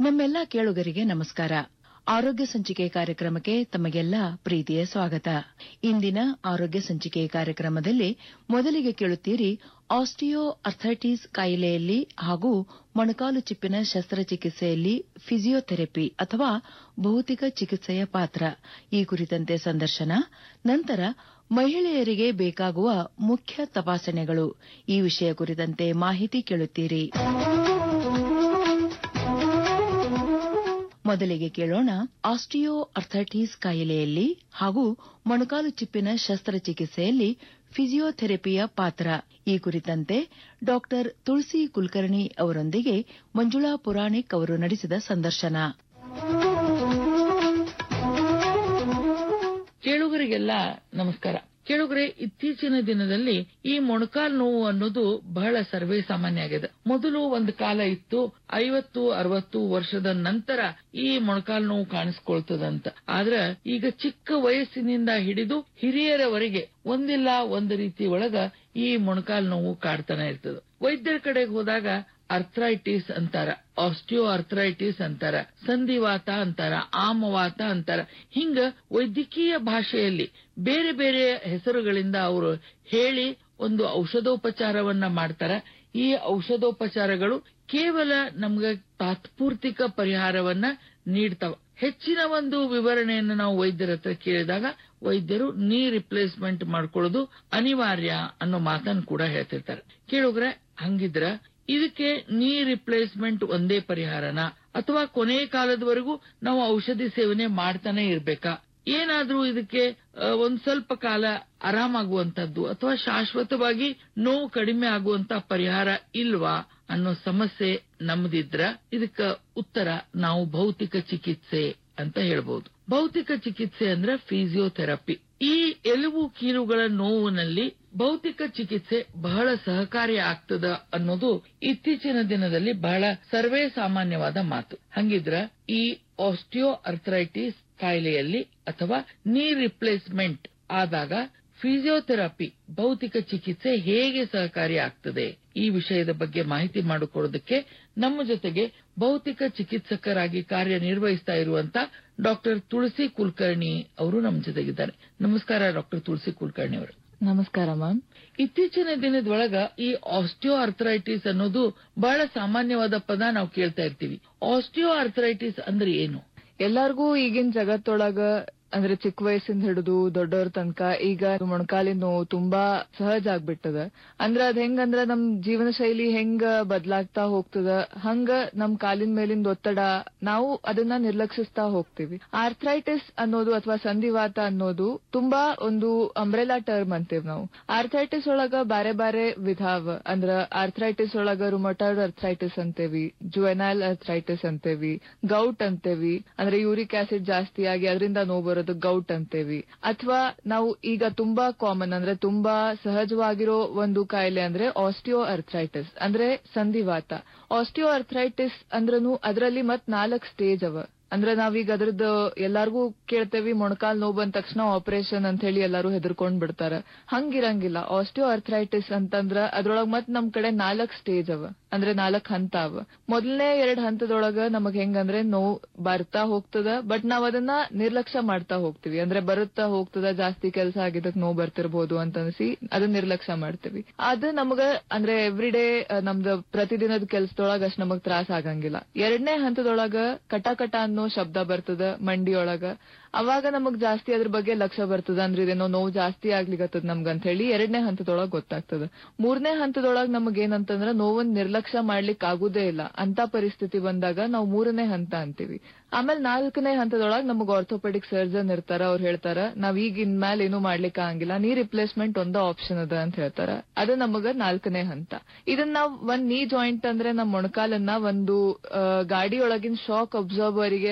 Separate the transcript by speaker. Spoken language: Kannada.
Speaker 1: ನಮ್ಮೆಲ್ಲ ಕೇಳುಗರಿಗೆ ನಮಸ್ಕಾರ ಆರೋಗ್ಯ ಸಂಚಿಕೆ ಕಾರ್ಯಕ್ರಮಕ್ಕೆ ತಮಗೆಲ್ಲ ಪ್ರೀತಿಯ ಸ್ವಾಗತ ಇಂದಿನ ಆರೋಗ್ಯ ಸಂಚಿಕೆ ಕಾರ್ಯಕ್ರಮದಲ್ಲಿ ಮೊದಲಿಗೆ ಕೇಳುತ್ತೀರಿ ಆಸ್ಟಿಯೋ ಅರ್ಥೈಟಿಸ್ ಕಾಯಿಲೆಯಲ್ಲಿ ಹಾಗೂ ಮೊಣಕಾಲು ಚಿಪ್ಪಿನ ಶಸ್ತ್ರಚಿಕಿತ್ಸೆಯಲ್ಲಿ ಫಿಸಿಯೋಥೆರಪಿ ಅಥವಾ ಭೌತಿಕ ಚಿಕಿತ್ಸೆಯ ಪಾತ್ರ ಈ ಕುರಿತಂತೆ ಸಂದರ್ಶನ ನಂತರ ಮಹಿಳೆಯರಿಗೆ ಬೇಕಾಗುವ ಮುಖ್ಯ ತಪಾಸಣೆಗಳು ಈ ವಿಷಯ ಕುರಿತಂತೆ ಮಾಹಿತಿ ಕೇಳುತ್ತೀರಿ ಮೊದಲಿಗೆ ಕೇಳೋಣ ಆಸ್ಟಿಯೋ ಅರ್ಥೈಟಿಸ್ ಕಾಯಿಲೆಯಲ್ಲಿ ಹಾಗೂ ಮೊಣಕಾಲು ಚಿಪ್ಪಿನ ಶಸ್ತ್ರಚಿಕಿತ್ಸೆಯಲ್ಲಿ ಫಿಸಿಯೋಥೆರಪಿಯ ಪಾತ್ರ ಈ ಕುರಿತಂತೆ ಡಾಕ್ಟರ್ ತುಳಸಿ ಕುಲಕರ್ಣಿ ಅವರೊಂದಿಗೆ ಮಂಜುಳಾ ಪುರಾಣಿಕ್ ಅವರು ನಡೆಸಿದ ಸಂದರ್ಶನ
Speaker 2: ಕೇಳುಗರಿಗೆಲ್ಲ ನಮಸ್ಕಾರ ಕೇಳುಗರೆ ಇತ್ತೀಚಿನ ದಿನದಲ್ಲಿ ಈ ಮೊಣಕಾಲ್ ನೋವು ಅನ್ನೋದು ಬಹಳ ಸರ್ವೇ ಸಾಮಾನ್ಯ ಆಗಿದೆ ಮೊದಲು ಒಂದು ಕಾಲ ಇತ್ತು ಐವತ್ತು ಅರವತ್ತು ವರ್ಷದ ನಂತರ ಈ ಮೊಣಕಾಲ್ ನೋವು ಕಾಣಿಸ್ಕೊಳ್ತದಂತ ಆದ್ರ ಈಗ ಚಿಕ್ಕ ವಯಸ್ಸಿನಿಂದ ಹಿಡಿದು ಹಿರಿಯರವರೆಗೆ ಒಂದಿಲ್ಲ ಒಂದು ರೀತಿ ಒಳಗ ಈ ಮೊಣಕಾಲ್ ನೋವು ಕಾಡ್ತಾನೆ ಇರ್ತದ ವೈದ್ಯರ ಕಡೆಗೆ ಹೋದಾಗ ಅರ್ಥ್ರೈಟಿಸ್ ಅಂತಾರ ಆಸ್ಟಿಯೋ ಅರ್ಥ್ರೈಟಿಸ್ ಅಂತಾರ ಸಂಧಿವಾತ ಅಂತಾರ ಆಮವಾತ ಅಂತಾರ ಹಿಂಗ ವೈದ್ಯಕೀಯ ಭಾಷೆಯಲ್ಲಿ ಬೇರೆ ಬೇರೆ ಹೆಸರುಗಳಿಂದ ಅವರು ಹೇಳಿ ಒಂದು ಔಷಧೋಪಚಾರವನ್ನ ಮಾಡ್ತಾರ ಈ ಔಷಧೋಪಚಾರಗಳು ಕೇವಲ ನಮ್ಗ ತಾತ್ಪೂರ್ತಿಕ ಪರಿಹಾರವನ್ನ ನೀಡ್ತಾವ ಹೆಚ್ಚಿನ ಒಂದು ವಿವರಣೆಯನ್ನು ನಾವು ವೈದ್ಯರ ಹತ್ರ ಕೇಳಿದಾಗ ವೈದ್ಯರು ನೀ ರಿಪ್ಲೇಸ್ಮೆಂಟ್ ಮಾಡ್ಕೊಳ್ಳೋದು ಅನಿವಾರ್ಯ ಅನ್ನೋ ಮಾತನ್ನು ಕೂಡ ಹೇಳ್ತಿರ್ತಾರೆ ಕೇಳುಗ್ರೆ ಹಂಗಿದ್ರ ಇದಕ್ಕೆ ನೀ ರಿಪ್ಲೇಸ್ಮೆಂಟ್ ಒಂದೇ ಪರಿಹಾರನ ಅಥವಾ ಕೊನೆಯ ಕಾಲದವರೆಗೂ ನಾವು ಔಷಧಿ ಸೇವನೆ ಮಾಡ್ತಾನೆ ಇರ್ಬೇಕಾ ಏನಾದ್ರೂ ಇದಕ್ಕೆ ಒಂದ್ ಸ್ವಲ್ಪ ಕಾಲ ಆರಾಮಾಗುವಂತದ್ದು ಅಥವಾ ಶಾಶ್ವತವಾಗಿ ನೋವು ಕಡಿಮೆ ಆಗುವಂತ ಪರಿಹಾರ ಇಲ್ವಾ ಅನ್ನೋ ಸಮಸ್ಯೆ ನಮ್ದಿದ್ರ ಇದಕ್ಕ ಉತ್ತರ ನಾವು ಭೌತಿಕ ಚಿಕಿತ್ಸೆ ಅಂತ ಹೇಳ್ಬಹುದು ಭೌತಿಕ ಚಿಕಿತ್ಸೆ ಅಂದ್ರೆ ಫಿಸಿಯೋಥೆರಪಿ ಈ ಎಲುಬು ಕೀಲುಗಳ ನೋವಿನಲ್ಲಿ ಭೌತಿಕ ಚಿಕಿತ್ಸೆ ಬಹಳ ಸಹಕಾರಿ ಆಗ್ತದ ಅನ್ನೋದು ಇತ್ತೀಚಿನ ದಿನದಲ್ಲಿ ಬಹಳ ಸರ್ವೇ ಸಾಮಾನ್ಯವಾದ ಮಾತು ಹಂಗಿದ್ರ ಈ ಆಸ್ಟಿಯೋ ಅರ್ಥರೈಟಿಸ್ ಕಾಯಿಲೆಯಲ್ಲಿ ಅಥವಾ ನೀ ರಿಪ್ಲೇಸ್ಮೆಂಟ್ ಆದಾಗ ಫಿಸಿಯೋಥೆರಪಿ ಭೌತಿಕ ಚಿಕಿತ್ಸೆ ಹೇಗೆ ಸಹಕಾರಿ ಆಗ್ತದೆ ಈ ವಿಷಯದ ಬಗ್ಗೆ ಮಾಹಿತಿ ಮಾಡಿಕೊಡೋದಕ್ಕೆ ನಮ್ಮ ಜೊತೆಗೆ ಭೌತಿಕ ಚಿಕಿತ್ಸಕರಾಗಿ ಕಾರ್ಯನಿರ್ವಹಿಸ್ತಾ ಇರುವಂತ ಡಾಕ್ಟರ್ ತುಳಸಿ ಕುಲಕರ್ಣಿ ಅವರು ನಮ್ಮ ಜೊತೆಗಿದ್ದಾರೆ ನಮಸ್ಕಾರ ಡಾಕ್ಟರ್ ತುಳಸಿ ಕುಲಕರ್ಣಿ ಅವರು
Speaker 1: ನಮಸ್ಕಾರ ಮ್ಯಾಮ್
Speaker 2: ಇತ್ತೀಚಿನ ದಿನದೊಳಗ ಈ ಆಸ್ಟಿಯೋ ಅರ್ಥರೈಟಿಸ್ ಅನ್ನೋದು ಬಹಳ ಸಾಮಾನ್ಯವಾದ ಪದ ನಾವು ಕೇಳ್ತಾ ಇರ್ತೀವಿ ಆಸ್ಟಿಯೋ ಅರ್ಥರೈಟಿಸ್ ಅಂದ್ರೆ ಏನು
Speaker 3: ಎಲ್ಲಾರ್ಗೂ ಈಗಿನ ಜಗತ್ತೊಳಗ ಅಂದ್ರೆ ಚಿಕ್ಕ ವಯಸ್ಸಿಂದ ಹಿಡಿದು ದೊಡ್ಡವ್ರ ತನಕ ಈಗ ಮೊಣಕಾಲಿನ ನೋವು ತುಂಬಾ ಸಹಜ ಆಗ್ಬಿಟ್ಟದ ಅಂದ್ರ ಅದ್ ಹೆಂಗಂದ್ರ ನಮ್ ಜೀವನ ಶೈಲಿ ಹೆಂಗ ಬದ್ಲಾಗ್ತಾ ಹೋಗ್ತದ ಹಂಗ ನಮ್ ಕಾಲಿನ ಮೇಲಿಂದ ಒತ್ತಡ ನಾವು ಅದನ್ನ ನಿರ್ಲಕ್ಷಿಸ್ತಾ ಹೋಗ್ತೀವಿ ಆರ್ಥ್ರೈಟಿಸ್ ಅನ್ನೋದು ಅಥವಾ ಸಂಧಿವಾತ ಅನ್ನೋದು ತುಂಬಾ ಒಂದು ಅಂಬ್ರೆಲಾ ಟರ್ಮ್ ಅಂತೀವಿ ನಾವು ಆರ್ಥ್ರೈಟಿಸ್ ಒಳಗ ಬಾರೆ ಬಾರೆ ವಿಧಾವ ಅಂದ್ರ ಆರ್ಥ್ರೈಟಿಸ್ ಒಳಗ ರುಮಟಾಯ್ಡ್ ಅರ್ಥ್ರೈಟಿಸ್ ಅಂತೇವಿ ಜುವೆನೈಲ್ ಅರ್ಥ್ರೈಟಿಸ್ ಅಂತೇವಿ ಗೌಟ್ ಅಂತೇವಿ ಅಂದ್ರೆ ಯೂರಿಕ್ ಆಸಿಡ್ ಜಾಸ್ತಿ ಆಗಿ ಅದರಿಂದ ನೋವು ಬರೋದು ಗೌಟ್ ಅಂತೇವಿ ಅಥವಾ ನಾವು ಈಗ ತುಂಬಾ ಕಾಮನ್ ಅಂದ್ರೆ ತುಂಬಾ ಸಹಜವಾಗಿರೋ ಒಂದು ಕಾಯಿಲೆ ಅಂದ್ರೆ ಆಸ್ಟಿಯೋ ಅರ್ಥ್ರೈಟಿಸ್ ಅಂದ್ರೆ ಸಂಧಿವಾತ ಆಸ್ಟಿಯೋ ಅರ್ಥ್ರೈಟಿಸ್ ಅಂದ್ರೂ ಅದರಲ್ಲಿ ಮತ್ ನಾಲ್ಕ್ ಸ್ಟೇಜ್ ಅವ ಅಂದ್ರೆ ನಾವೀಗ ಅದ್ರದ್ದು ಎಲ್ಲಾರ್ಗೂ ಕೇಳ್ತೇವಿ ಮೊಣಕಾಲ್ ನೋವು ಬಂದ ತಕ್ಷಣ ಆಪರೇಷನ್ ಅಂತ ಹೇಳಿ ಎಲ್ಲಾರು ಹೆದರ್ಕೊಂಡ್ ಬಿಡ್ತಾರ ಹಂಗಿರಂಗಿಲ್ಲ ಆಸ್ಟಿಯೋ ಅರ್ಥ್ರೈಟಿಸ್ ಅಂತಂದ್ರ ಅದ್ರೊಳಗ್ ಮತ್ ನಮ್ ಕಡೆ ನಾಲ್ಕ್ ಸ್ಟೇಜ್ ಅವ ಅಂದ್ರೆ ನಾಲ್ಕ್ ಹಂತ ಅವ ಮೊದಲನೇ ಎರಡ್ ಹಂತದೊಳಗ ನಮಗ್ ಹೆಂಗಂದ್ರೆ ನೋವು ಬರ್ತಾ ಹೋಗ್ತದ ಬಟ್ ನಾವ್ ಅದನ್ನ ನಿರ್ಲಕ್ಷ್ಯ ಮಾಡ್ತಾ ಹೋಗ್ತಿವಿ ಅಂದ್ರೆ ಬರುತ್ತಾ ಹೋಗ್ತದ ಜಾಸ್ತಿ ಕೆಲಸ ಆಗಿದ್ದಕ್ ನೋವು ಬರ್ತಿರ್ಬೋದು ಅಂತ ಅನ್ಸಿ ಅದನ್ನ ನಿರ್ಲಕ್ಷ್ಯ ಮಾಡ್ತೀವಿ ಅದು ನಮಗ ಅಂದ್ರೆ ಎವ್ರಿ ಡೇ ನಮ್ದು ಪ್ರತಿದಿನದ ಕೆಲ್ಸದೊಳಗ ಅಷ್ಟ್ ನಮಗ್ ತ್ರಾಸ ಆಗಂಗಿಲ್ಲ ಎರಡನೇ ಹಂತದೊಳಗ ಕಟ ಕಟ ಅನ್ನೋ ಶಬ್ದ ಬರ್ತದ ಮಂಡಿಯೊಳಗ ಅವಾಗ ನಮಗ್ ಜಾಸ್ತಿ ಅದ್ರ ಬಗ್ಗೆ ಲಕ್ಷ್ಯ ಬರ್ತದ ಅಂದ್ರೆ ಇದೇನೋ ನೋವು ಜಾಸ್ತಿ ಆಗ್ಲಿಕತ್ತದ ನಮ್ಗ ಅಂತ ಹೇಳಿ ಎರಡನೇ ಹಂತದೊಳಗ್ ಗೊತ್ತಾಗ್ತದ ಮೂರನೇ ಹಂತದೊಳಗ್ ನಮಗ್ ಏನಂತಂದ್ರ ನೋವನ್ ನಿರ್ಲಕ್ಷ್ಯ ಮಾಡ್ಲಿಕ್ ಆಗುದೇ ಇಲ್ಲ ಅಂತ ಪರಿಸ್ಥಿತಿ ಬಂದಾಗ ನಾವು ಮೂರನೇ ಹಂತ ಅಂತೀವಿ ಆಮೇಲೆ ನಾಲ್ಕನೇ ಹಂತದೊಳಗ್ ನಮಗ್ ಆರ್ಥೋಪೆಡಿಕ್ ಸರ್ಜನ್ ಇರ್ತಾರ ಅವ್ರು ಹೇಳ್ತಾರ ನಾವ್ ಈಗ ಇನ್ಮೇಲೆ ಏನು ಮಾಡ್ಲಿಕ್ಕೆ ಆಗಂಗಿಲ್ಲ ನೀ ರಿಪ್ಲೇಸ್ಮೆಂಟ್ ಒಂದ ಆಪ್ಷನ್ ಅದ ಅಂತ ಹೇಳ್ತಾರ ಅದು ನಮಗ ನಾಲ್ಕನೇ ಹಂತ ಇದನ್ನ ನಾವ್ ಒಂದ್ ನೀ ಜಾಯಿಂಟ್ ಅಂದ್ರೆ ನಮ್ ಮೊಣಕಾಲನ್ನ ಒಂದು ಗಾಡಿಯೊಳಗಿನ ಶಾಕ್ ಅಬ್ಸರ್ವರ್ ಗೆ